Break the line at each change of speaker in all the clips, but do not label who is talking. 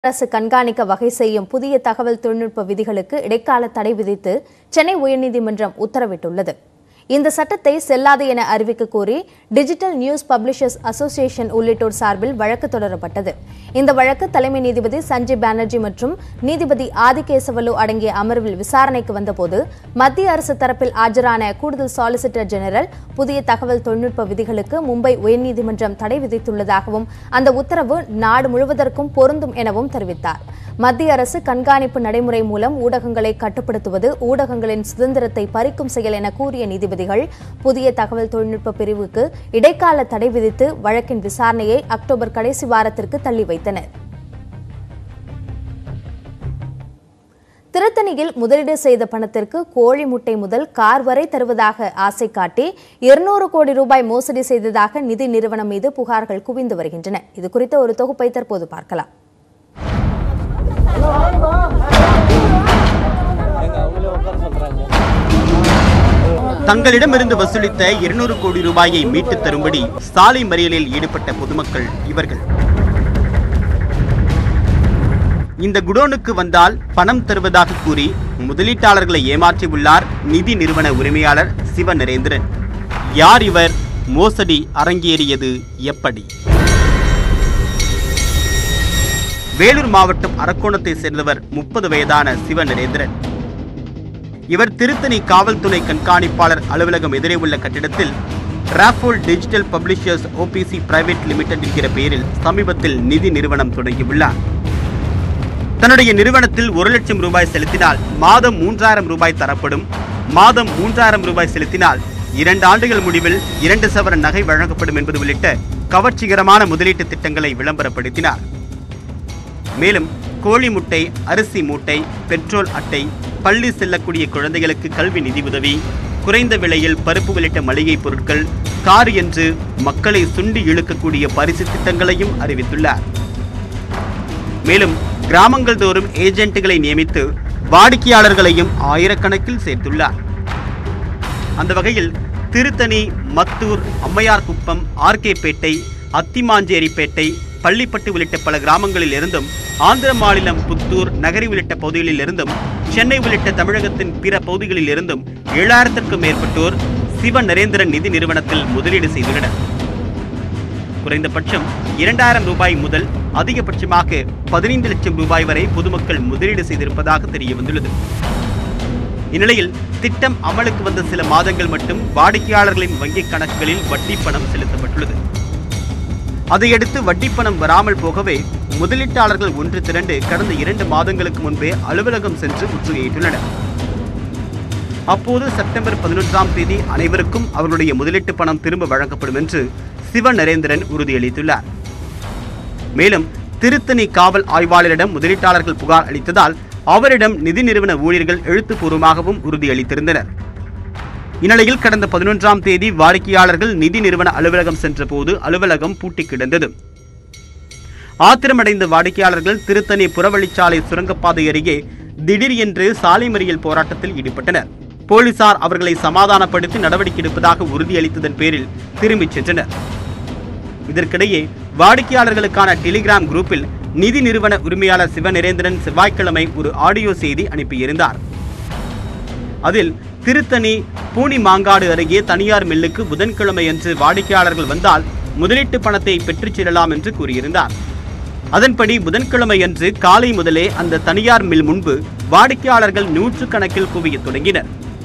அரசு கண்காணிக்க வகை செய்யும் புதிய தகவல் தொழில்நுட்ப விதிகளுக்கு இடைக்கால தடை விதித்து சென்னை உயர்நீதிமன்றம் உத்தரவிட்டுள்ளது இந்த சட்டத்தை செல்லாது என அறிவிக்க கோரி டிஜிட்டல் நியூஸ் பப்ளிஷர்ஸ் அசோசியேஷன் உள்ளிட்டோர் சார்பில் வழக்கு தொடரப்பட்டது இந்த வழக்கு தலைமை நீதிபதி சஞ்சய் பானர்ஜி மற்றும் நீதிபதி ஆதிகேசவலு அடங்கிய அமர்வில் விசாரணைக்கு வந்தபோது மத்திய அரசு தரப்பில் ஆஜரான கூடுதல் சாலிசிட்டர் ஜெனரல் புதிய தகவல் தொழில்நுட்ப விதிகளுக்கு மும்பை உயர்நீதிமன்றம் தடை விதித்துள்ளதாகவும் அந்த உத்தரவு நாடு முழுவதற்கும் பொருந்தும் எனவும் தெரிவித்தார் மத்திய அரசு கண்காணிப்பு நடைமுறை மூலம் ஊடகங்களை கட்டுப்படுத்துவது ஊடகங்களின் சுதந்திரத்தை பறிக்கும் செயல் என கூறிய நீதிபதிகள் புதிய தகவல் தொழில்நுட்ப பிரிவுக்கு இடைக்கால தடை விதித்து வழக்கின் விசாரணையை அக்டோபர் கடைசி வாரத்திற்கு தள்ளி வைத்தனர் திருத்தணியில் முதலீடு செய்த பணத்திற்கு கோழி முட்டை முதல் கார் வரை தருவதாக ஆசை காட்டி இருநூறு கோடி ரூபாய் மோசடி செய்ததாக நிதி நிறுவனம் மீது புகார்கள் குவிந்து வருகின்றன இது குறித்த ஒரு தொகுப்பை தற்போது பார்க்கலாம்
தங்களிடமிருந்து வசூலித்த இருநூறு கோடி ரூபாயை மீட்டுத் தரும்படி சாலை மறியலில் ஈடுபட்ட பொதுமக்கள் இவர்கள் இந்த குடோனுக்கு வந்தால் பணம் தருவதாக கூறி முதலீட்டாளர்களை ஏமாற்றியுள்ளார் நிதி நிறுவன உரிமையாளர் சிவ நரேந்திரன் யார் இவர் மோசடி அரங்கேறியது எப்படி வேலூர் மாவட்டம் அரக்கோணத்தை சேர்ந்தவர் முப்பது வயதான சிவ நரேந்திரன் இவர் திருத்தணி காவல்துறை கண்காணிப்பாளர் அலுவலகம் எதிரே உள்ள கட்டிடத்தில் ராஃபோல் digital publishers OBC private limited என்கிற பெயரில் சமீபத்தில் நிதி நிறுவனம் தொடங்கியுள்ளார் தன்னுடைய நிறுவனத்தில் ஒரு லட்சம் ரூபாய் செலுத்தினால் மாதம் மூன்றாயிரம் ரூபாய் தரப்படும் மாதம் மூன்றாயிரம் ரூபாய் செலுத்தினால் இரண்டு ஆண்டுகள் முடிவில் இரண்டு சவர நகை வழங்கப்படும் என்பது உள்ளிட்ட கவர்ச்சிகரமான முதலீட்டு திட்டங்களை விளம்பரப்படுத்தினார் மேலும் கோழி முட்டை அரிசி மூட்டை பெட்ரோல் அட்டை பள்ளி செல்லக்கூடிய குழந்தைகளுக்கு கல்வி நிதி உதவி குறைந்த விலையில் பருப்பு உள்ளிட்ட மளிகை பொருட்கள் கார் என்று மக்களை சுண்டி இழுக்கக்கூடிய பரிசு திட்டங்களையும் அறிவித்துள்ளார் மேலும் கிராமங்கள் தோறும் ஏஜென்ட்டுகளை நியமித்து வாடிக்கையாளர்களையும் ஆயிரக்கணக்கில் சேர்த்துள்ளார் அந்த வகையில் திருத்தணி மத்தூர் அம்மையார்குப்பம் ஆர்கேபேட்டை அத்திமாஞ்சேரிப்பேட்டை பள்ளிப்பட்டு உள்ளிட்ட பல கிராமங்களில் இருந்தும் ஆந்திர மாநிலம் புத்தூர் நகரி உள்ளிட்ட பகுதிகளில் இருந்தும் சென்னை உள்ளிட்ட தமிழகத்தின் பிற பகுதிகளில் இருந்தும் ஏழாயிரத்திற்கும் மேற்பட்டோர் சிவ நரேந்திரன் நிதி நிறுவனத்தில் முதலீடு செய்துள்ளனர் குறைந்தபட்சம் இரண்டாயிரம் ரூபாய் முதல் அதிகபட்சமாக பதினைந்து லட்சம் ரூபாய் வரை பொதுமக்கள் முதலீடு செய்திருப்பதாக தெரிய வந்துள்ளது இந்நிலையில் திட்டம் அமலுக்கு வந்த சில மாதங்கள் மட்டும் வாடிக்கையாளர்களின் வங்கிக் கணக்குகளில் வட்டி பணம் செலுத்தப்பட்டுள்ளது அதையடுத்து வட்டி பணம் வராமல் போகவே முதலீட்டாளர்கள் ஒன்று திரண்டு கடந்த இரண்டு மாதங்களுக்கு முன்பே அலுவலகம் சென்று முற்றுகையிட்டுள்ளனர் அப்போது செப்டம்பர் பதினொன்றாம் தேதி அனைவருக்கும் அவர்களுடைய முதலீட்டு பணம் திரும்ப வழங்கப்படும் என்று சிவ நரேந்திரன் உறுதியளித்துள்ளார் மேலும் திருத்தணி காவல் ஆய்வாளரிடம் முதலீட்டாளர்கள் புகார் அளித்ததால் அவரிடம் நிதி நிறுவன ஊழியர்கள் எழுத்துப்பூர்வமாகவும் உறுதியளித்திருந்தனர் இந்நிலையில் கடந்த பதினொன்றாம் தேதி வாடிக்கையாளர்கள் நிதி நிறுவன அலுவலகம் சென்றபோது அலுவலகம் பூட்டி கிடந்தது ஆத்திரமடைந்த வாடிக்கையாளர்கள் திருத்தணி புறவழிச்சாலை சுரங்கப்பாதை அருகே திடீர் என்று சாலை மறியல் போராட்டத்தில் ஈடுபட்டனர் போலீசார் அவர்களை சமாதானப்படுத்தி நடவடிக்கை எடுப்பதாக உறுதியளித்ததன் பேரில் திரும்பிச் சென்றனர் இதற்கிடையே வாடிக்கையாளர்களுக்கான டெலிகிராம் குரூப்பில் நிதி நிறுவன உரிமையாளர் சிவநரேந்திரன் செவ்வாய்க்கிழமை ஒரு ஆடியோ செய்தி அனுப்பியிருந்தார் அதில் திருத்தணி பூனி மாங்காடு அருகே தனியார் மில்லுக்கு புதன்கிழமை அன்று வாடிக்கையாளர்கள் வந்தால் முதலீட்டு பணத்தை பெற்றுச் செல்லலாம் என்று கூறியிருந்தார் அதன்படி புதன்கிழமை அன்று காலை முதலே அந்த தனியார் மில் முன்பு வாடிக்கையாளர்கள் நூற்றுக்கணக்கில் குவியத் தொடங்கினர்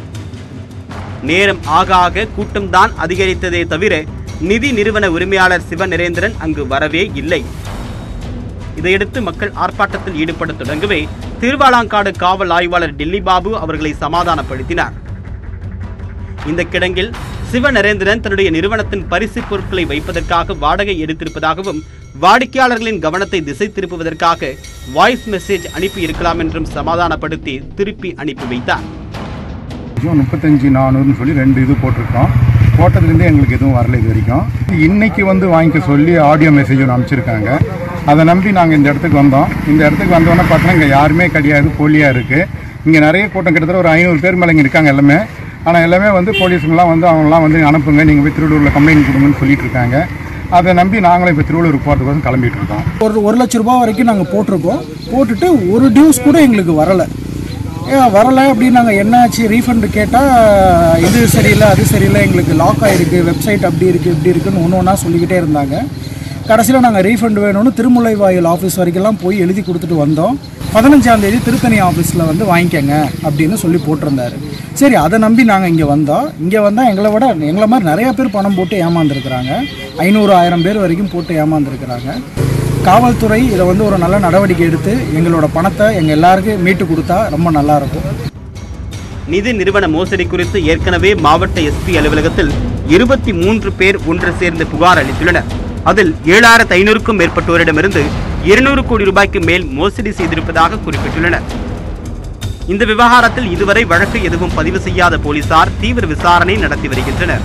நேரம் ஆக ஆக கூட்டம்தான் அதிகரித்ததே தவிர நிதி நிறுவன உரிமையாளர் சிவ நரேந்திரன் அங்கு வரவே இல்லை இதையடுத்து மக்கள் ஆர்ப்பாட்டத்தில் ஈடுபட தொடங்கவே திருவாலாங்காடு காவல் ஆய்வாளர் டில்லி பாபு அவர்களை சமாதானப்படுத்தினார் இந்த கிடங்கில் சிவ நரேந்திரன் தன்னுடைய நிறுவனத்தின் பரிசு பொருட்களை வைப்பதற்காக வாடகை எடுத்திருப்பதாகவும் வாடிக்கையாளர்களின் கவனத்தை திசை திருப்புவதற்காக வாய்ஸ் மெசேஜ் அனுப்பி இருக்கலாம் என்றும் சமாதானப்படுத்தி திருப்பி அனுப்பி வைத்தார்
முப்பத்தஞ்சு நானூறுன்னு சொல்லி ரெண்டு இது போட்டிருக்கோம் போட்டதுலேருந்து எங்களுக்கு எதுவும் வரல இது வரைக்கும் இன்னைக்கு வந்து வாங்கிக்க சொல்லி ஆடியோ மெசேஜ் ஒன்று அனுப்பிச்சிருக்காங்க அதை நம்பி நாங்கள் இந்த இடத்துக்கு வந்தோம் இந்த இடத்துக்கு வந்தோன்னே பார்த்தோன்னா இங்கே யாருமே கிடையாது போலியாக இருக்குது இங்கே நிறைய கூட்டம் கிட்டத்தட்ட ஒரு ஐநூறு பேர் மேலே இங்கே இருக்காங்க எல்லாமே ஆனால் எல்லாமே வந்து போலீஸுங்கெல்லாம் வந்து அவங்களாம் வந்து அனுப்புங்க நீங்கள் போய் திருவள்ளூரில் கம்ப்ளைண்ட் கொடுங்கன்னு சொல்லிட்டு இருக்காங்க அதை நம்பி நாங்களும் இப்போ திருவள்ளூர் போகிறதுக்கோசம் கிளம்பிட்டு இருக்கோம்
ஒரு ஒரு லட்ச ரூபாய் வரைக்கும் நாங்கள் போட்டிருக்கோம் போட்டுட்டு ஒரு டியூஸ் கூட எங்களுக்கு வரலை ஏன் வரலை அப்படின்னு நாங்கள் என்னாச்சு ரீஃபண்ட் கேட்டால் இது சரியில்லை அது சரியில்லை எங்களுக்கு லாக் ஆகிருக்கு வெப்சைட் அப்படி இருக்குது இப்படி இருக்குன்னு ஒன்று ஒன்றா சொல்லிக்கிட்டே இருந்தாங்க கடைசியில் நாங்கள் ரீஃபண்ட் வேணும்னு திருமுல்லைவாயில் ஆஃபீஸ் வரைக்கும்லாம் போய் எழுதி கொடுத்துட்டு வந்தோம் பதினஞ்சாம் தேதி திருத்தணி ஆஃபீஸில் வந்து வாங்கிக்கங்க அப்படின்னு சொல்லி போட்டிருந்தாரு சரி அதை நம்பி நாங்கள் இங்கே வந்தோம் இங்கே வந்தால் எங்களை விட எங்களை மாதிரி நிறைய பேர் பணம் போட்டு ஏமாந்துருக்குறாங்க ஐநூறு ஆயிரம் பேர் வரைக்கும் போட்டு ஏமாந்துருக்குறாங்க காவல்துறை இதை வந்து ஒரு நல்ல நடவடிக்கை எடுத்து எங்களோட பணத்தை எங்கள் எல்லாருக்கும் மீட்டு கொடுத்தா ரொம்ப நல்லா இருக்கும்
நிதி நிறுவன மோசடி குறித்து ஏற்கனவே மாவட்ட எஸ்பி அலுவலகத்தில் இருபத்தி மூன்று பேர் ஒன்று சேர்ந்து புகார் அளித்துள்ளனர் அதில் ஏழாயிரத்து ஐநூறுக்கும் மேற்பட்டோரிடமிருந்து இருநூறு கோடி ரூபாய்க்கு மேல் மோசடி செய்திருப்பதாக குறிப்பிட்டுள்ளனர் இந்த விவகாரத்தில் இதுவரை வழக்கு எதுவும் பதிவு செய்யாத போலீசார் தீவிர விசாரணை நடத்தி வருகின்றனர்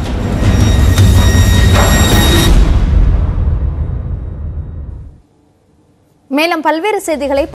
மேலும் பல்வேறு செய்திகளை